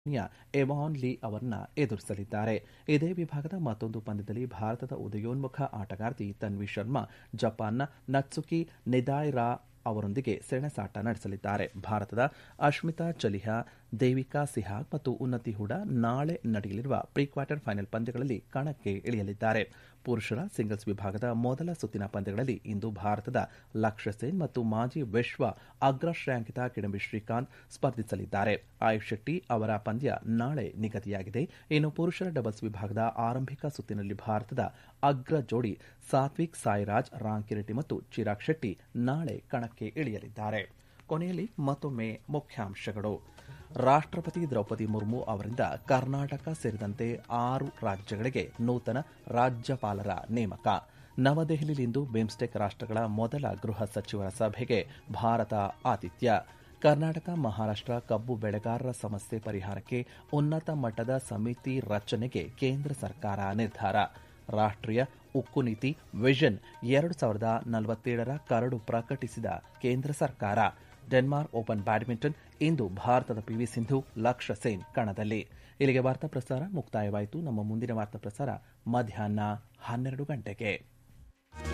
ಎವಾನ್ ಲೀ ಅವರನ್ನ ಎದುರಿಸಲಿದ್ದಾರೆ ಇದೇ ವಿಭಾಗದ ಮತ್ತೊಂದು ಪಂದ್ಯದಲ್ಲಿ ಭಾರತದ ಉದಯೋನ್ಮುಖ ಆಟಗಾರ್ತಿ ತನ್ವಿ ಶರ್ಮಾ ಜಪಾನ್ನ ನತ್ಸುಕಿ ನಿದಾಯ್ರಾ ಅವರೊಂದಿಗೆ ಸೆಣಸಾಟ ನಡೆಸಲಿದ್ದಾರೆ ಭಾರತದ ಅಶ್ಮಿತಾ ಚಲಿಹಾ ದೇವಿಕಾ ಸಿಹಾಗ್ ಮತ್ತು ಉನ್ನತಿ ಹೂಡಾ ನಾಳೆ ನಡೆಯಲಿರುವ ಪ್ರೀ ಕ್ವಾರ್ಟರ್ ಫೈನಲ್ ಪಂದ್ಯಗಳಲ್ಲಿ ಕಣಕ್ಕೆ ಇಳಿಯಲಿದ್ದಾರೆ ಪುರುಷರ ಸಿಂಗಲ್ಸ್ ವಿಭಾಗದ ಮೊದಲ ಸುತ್ತಿನ ಪಂದ್ಯಗಳಲ್ಲಿ ಇಂದು ಭಾರತದ ಲಕ್ಷ್ಯ ಸೇನ್ ಮತ್ತು ಮಾಜಿ ವಿಶ್ವ ಅಗ್ರ ಶ್ರೇಯಾಂಕಿತ ಕಿಡಂಬಿ ಶ್ರೀಕಾಂತ್ ಸ್ಪರ್ಧಿಸಲಿದ್ದಾರೆ ಆಯುಷ್ ಶೆಟ್ಟಿ ಅವರ ಪಂದ್ಯ ನಾಳೆ ನಿಗದಿಯಾಗಿದೆ ಇನ್ನು ಪುರುಷರ ಡಬಲ್ಸ್ ವಿಭಾಗದ ಆರಂಭಿಕ ಸುತ್ತಿನಲ್ಲಿ ಭಾರತದ ಅಗ್ರ ಜೋಡಿ ಸಾತ್ವಿಕ್ ಸಾಯಿರಾಜ್ ರಾಂಕಿರೆಡ್ಡಿ ಮತ್ತು ಚಿರಾಗ್ ಶೆಟ್ಟಿ ನಾಳೆ ಕಣಕ್ಕೆ ಇಳಿಯಲಿದ್ದಾರೆ ಕೊನೆಯಲ್ಲಿ ಮತ್ತೊಮ್ಮೆ ಮುಖ್ಯಾಂಶಗಳು ರಾಷ್ಟಪತಿ ದ್ರೌಪದಿ ಮುರ್ಮು ಅವರಿಂದ ಕರ್ನಾಟಕ ಸೇರಿದಂತೆ ಆರು ರಾಜ್ಯಗಳಿಗೆ ನೂತನ ರಾಜ್ಯಪಾಲರ ನೇಮಕ ನವದೆಹಲಿಯಲ್ಲಿಂದು ಬಿಮ್ಸ್ಟೆಕ್ ರಾಷ್ಟಗಳ ಮೊದಲ ಗೃಹ ಸಚಿವರ ಸಭೆಗೆ ಭಾರತ ಆತಿಥ್ಯ ಕರ್ನಾಟಕ ಮಹಾರಾಷ್ಟ ಕಬ್ಬು ಬೆಳೆಗಾರರ ಸಮಸ್ಯೆ ಪರಿಹಾರಕ್ಕೆ ಉನ್ನತ ಮಟ್ಟದ ಸಮಿತಿ ರಚನೆಗೆ ಕೇಂದ್ರ ಸರ್ಕಾರ ನಿರ್ಧಾರ ರಾಷ್ಟೀಯ ಉಕ್ಕು ನೀತಿ ವಿಷನ್ ಎರಡು ಸಾವಿರದ ನಲವತ್ತೇಳರ ಕರಡು ಪ್ರಕಟಿಸಿದ ಕೇಂದ್ರ ಸರ್ಕಾರ ಡೆನ್ಮಾರ್ಕ್ ಓಪನ್ ಬ್ಯಾಡ್ಮಿಂಟನ್ ಇಂದು ಭಾರತದ ಪಿವಿ ಸಿಂಧು ಲಕ್ಷ್ಯ ಸೇನ್ ಕಣದಲ್ಲಿ ಇಲ್ಲಿಗೆ ವಾರ್ತಾ ಪ್ರಸಾರ ಮುಕ್ತಾಯವಾಯಿತು ನಮ್ಮ ಮುಂದಿನ ವಾರ್ತಾ ಪ್ರಸಾರ ಮಧ್ಯಾಹ್ನ ಹನ್ನೆರಡು ಗಂಟೆಗೆ